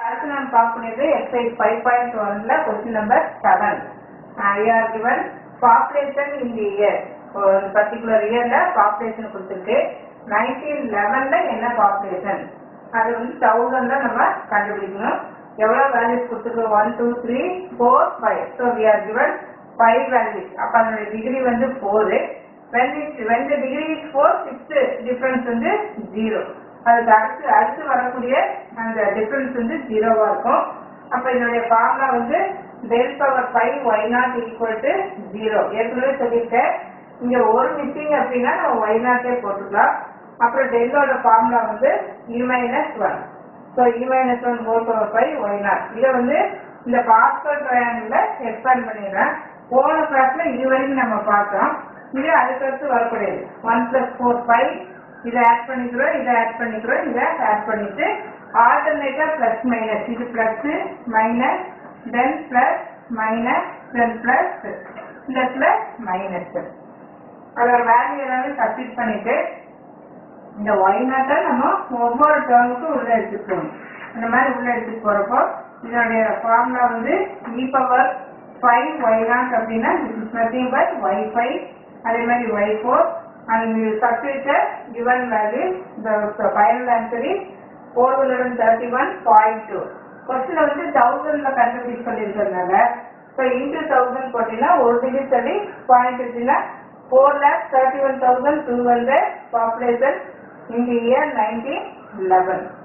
அடுத்து நம்ம பார்க்கக்கூடியது எக்ஸைஸ் ஃபைவ் பாயிண்ட் ஒன்ல கொஸ்டின் நம்பர் செவன் ஐஆர் given population in the year ஒரு பர்டிகுலர் இயர்ல பாப்புலேஷன் கொடுத்துருக்கு நைன்டீன் லெவன்ல என்ன பாப்புலேஷன் அது வந்து தௌசண்ட்ல நம்ம கண்டுபிடிக்கணும் எவ்வளவு வேல்யூஸ் கொடுத்துருக்கு one two three four five so we are given five values அப்போ அதனுடைய டிகிரி வந்து four when it when the degree is 4 sixth difference வந்து 0 அதுக்கு அடுத்து அடுத்து வரக்கூடிய அந்த டிஃபரன்ஸ் வந்து ஜீரோவா இருக்கும் அப்ப இதனுடைய ஃபார்முலா வந்து del power five y naught equal to zero ஏற்கனவே சொல்லியிருக்கேன் இங்க ஒரு மிஸ்ஸிங் அப்படின்னா நம்ம ஒய் நாட்டே போட்டுக்கலாம் அப்புறம் டெல்லோட ஃபார்முலா வந்து E minus one so E minus one four power five y naught இதை வந்து இந்த பாஸ்கல் ட்ரையாங்கிள் எக்ஸ்பேண்ட் பண்ணிடுறேன் போன கிளாஸ்ல இது வரைக்கும் நம்ம பார்த்தோம் இது அதுக்கடுத்து வரக்கூடியது ஒன் பிளஸ் ஃபோர் ஃபைவ் இதை ஆட் பண்ணிக்கிறோம் இதை ஆட் பண்ணிக்கிறோம் இதை ஆட் பண்ணிட்டு ஆல்டர்னேட்டா பிளஸ் மைனஸ் இது plus minus then plus minus then plus இந்த பிளஸ் மைனஸ் அதோட வேல்யூ எல்லாமே சப்ஸ்டிட் பண்ணிட்டு இந்த ஒய் நாட்டை நம்ம ஒவ்வொரு டேர்முக்கும் உள்ள எடுத்துக்கணும் அந்த மாதிரி உள்ள எடுத்துட்டு போறப்போ இதனுடைய ஃபார்முலா வந்து E power five y naught அப்படின்னா this is nothing but y five அதே மாதிரி y four and substitute the given value the final answer is four hundred and thirty one point two question வந்து தௌசண்ட்ல கண்டுபிடிச்சு சொல்லியிருக்கிறதுனால ஸோ இன்டூ தௌசண்ட் போட்டீங்கன்னா ஒரு degree தள்ளி point வச்சுன்னா four lakh thirty one thousand two hundred population in the year 1911.